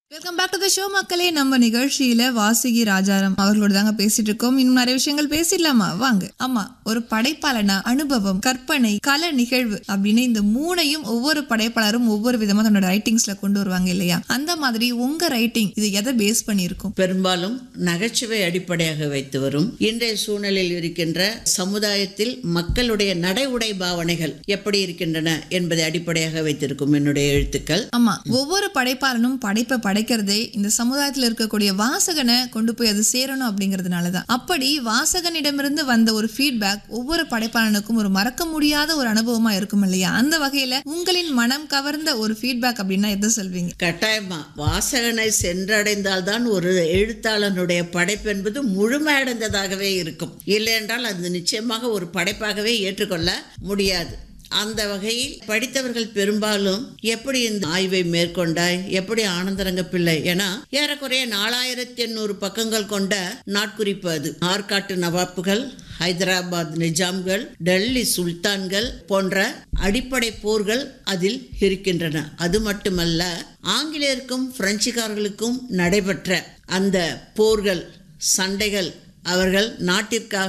welcome back to the show மக்களே நம்ம நிகழ்ச்சியில வாசுகி ராஜாராம் அவர்களோட தாங்க பேசிட்டு இருக்கோம் இன்னும் நிறைய விஷயங்கள் பேசிடலாமா வாங்க ஆமா ஒரு படைப்பாளனா அனுபவம் கற்பனை கல நிகழ்வு அப்படின்னு இந்த மூணையும் ஒவ்வொரு படைப்பாளரும் ஒவ்வொரு விதமா தன்னோட ரைட்டிங்ஸ்ல கொண்டு வருவாங்க இல்லையா அந்த மாதிரி உங்க ரைட்டிங் இது எதை பேஸ் பண்ணியிருக்கும் பெரும்பாலும் நகைச்சுவை அடிப்படையாக வைத்து வரும் இன்றைய சூழலில் இருக்கின்ற சமுதாயத்தில் மக்களுடைய நடை உடை பாவனைகள் எப்படி இருக்கின்றன என்பதை அடிப்படையாக வைத்திருக்கும் என்னுடைய எழுத்துக்கள் ஆமா ஒவ்வொரு படைப்பாளனும் படைப்பை படைக்கிறதே இந்த சமுதாயத்துல இருக்கக்கூடிய வாசகனை கொண்டு போய் அது சேரணும் அப்படிங்கிறதுனாலதான் அப்படி வாசகனிடமிருந்து வந்த ஒரு ஃபீட்பேக் ஒவ்வொரு படைப்பாளனுக்கும் ஒரு மறக்க முடியாத ஒரு அனுபவமா இருக்கும் இல்லையா அந்த வகையில உங்களின் மனம் கவர்ந்த ஒரு ஃபீட்பேக் அப்படின்னா எதை சொல்வீங்க கட்டாயமா வாசகனை சென்றடைந்தால்தான் ஒரு எழுத்தாளனுடைய படைப்பு என்பது முழுமையடைந்ததாகவே இருக்கும் இல்லை என்றால் அது நிச்சயமாக ஒரு படைப்பாகவே ஏற்றுக்கொள்ள முடியாது அந்த வகையில் படித்தவர்கள் பெரும்பாலும் எப்படி இந்த ஆய்வை மேற்கொண்டாய் எப்படி ஆனந்தரங்க பிள்ளை ஏன்னா ஏறக்குறைய நாலாயிரத்தி எண்ணூறு பக்கங்கள் கொண்ட நாட்குறிப்பு அது ஆற்காட்டு நவாப்புகள் ஹைதராபாத் நிஜாம்கள் டெல்லி சுல்தான்கள் போன்ற அடிப்படை போர்கள் அதில் இருக்கின்றன அது மட்டுமல்ல ஆங்கிலேயருக்கும் பிரெஞ்சுக்காரர்களுக்கும் நடைபெற்ற அந்த போர்கள் சண்டைகள் அவர்கள் நாட்டிற்காக